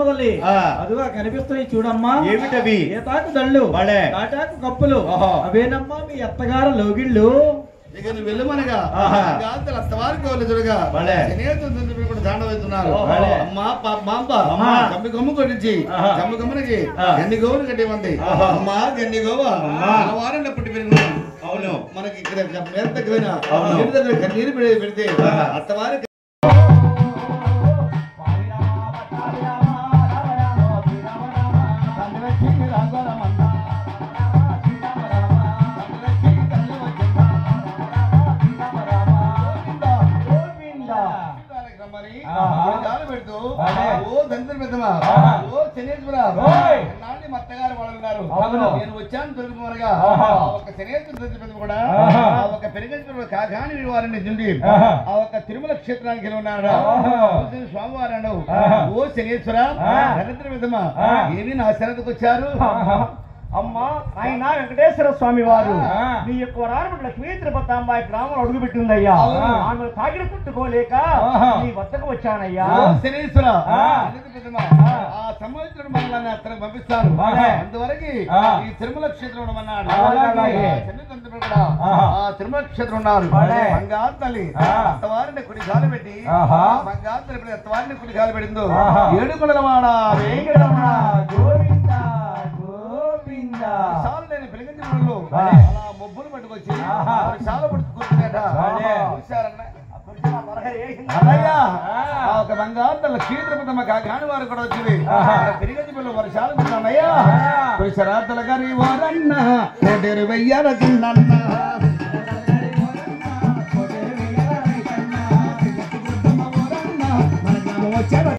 తల్లి ఆ. అదిగా కనిపిస్తున్నాయి చూడమ్మా ఏమిటవి ఏతాకు దళ్ళు వాళ్ళే. తాటాకు కప్పులు ఆహా. అవేనమ్మా మీ అత్తగారు లోగిళ్ళు ఇక నువ్వు వెళ్ళమనగా ఆహా. గాంతలు అస్తవారికి వాళ్ళు చూడగా భలే. శనేతులు కూడా దాండ వెళ్తున్నారు భలే. అమ్మా పాప మాంప అమ్మా. కమ్మి కొమ్ము కొట్టించి ఆహా. కమ్మి కొమ్మనికి ఆ. గన్ని గోవులు కట్టి ఉంది ఆహా. అమ్మా గన్ని గోవ అమ్మా. వారంలో పుట్టి పెరిగిన అవును మనకి ఇక్కడ మేత దగ్గర అవును. ఇంటి దగ్గర కన్నీరు పెడి- పెడితే ఆహా. అత్తవారికి రమ్మని ఆహా. గాలి పెడుతూ భలే. ఓ దంతరి పెద్దమా ఆహా. ఓ శనేశ్వరా ఓయ్. నాటి మా అత్తగారు వాళ్ళు ఉన్నారు అవును. నేను వచ్చాను తొలగిపోనగా ఆహా. ఆ ఒక్క శనేశ్వర దంతరి పెద్దమ కూడా ఆహా. ఆ ఒక్క పెరిగించిన కాకాని వారిని నుండి ఆహా. ఆ ఒక్క తిరుమల క్షేత్రానికి వెళ్ళి ఉన్నాడు ఆహా. స్వామివారు అన్నాడు ఆహా. ఓ శనేశ్వర ఆ. దంతరి పెద్దమా ఆ. ఏమి నా శరతకు వచ్చారు అమ్మా ఆయన వెంకటేశ్వర స్వామి వారు ఆ. మీ యొక్క వరారు లక్ష్మీ తిరుపతాంబాయి గ్రామం అడుగుపెట్టిందయ్యా అవును. ఆమె తాగిన పుట్టుకోలేక ఆహా. నీ వద్దకు వచ్చానయ్యా ఓ శనేశ్వర ఆ. దంతరి పెద్దమా, ఆ సంవత్సరం మనల్ని అతను పంపిస్తాను అలాగే. అందువరకు ఆ. ఈ తిరుమల క్షేత్రం ఉండమన్నాడు అలాగే, అలాగే. ఆ చిన్న తండ్రి కూడా ఆహా. ఆ తిరుమల క్షేత్రం ఉన్నారు అలాగే. బంగారు తల్లి ఆ. అత్తవారిని కుడి కాలు పెట్టి ఆహా. ఆ బంగారు తల్లి ఇప్పుడు అత్తవారిని కుడి కాలు పెట్టిందో ఆహా. ఏడు కొండలవాడ వెంకటరమణ గోవింద గోవింద సాలు లేని పిలిగించడంలో ఆ. అలా మొబ్బులు పట్టుకొచ్చి ఆహా. చాలా పట్టుకుంటున్నాడ అలాగే. చూశారన్న అయ్యా అన్నయ్య ఆ. ఆ ఒక బంగారు తల్లి క్షేత్రపతమ కాని వారు కూడా వచ్చింది ఆహా. పిరిగంచి పిల్లలు వర్షాలు కున్నానయ్యా ఆ. పురుషరాతల గారి వారన్న కోటేరు వెయ్యాల చిన్నన్న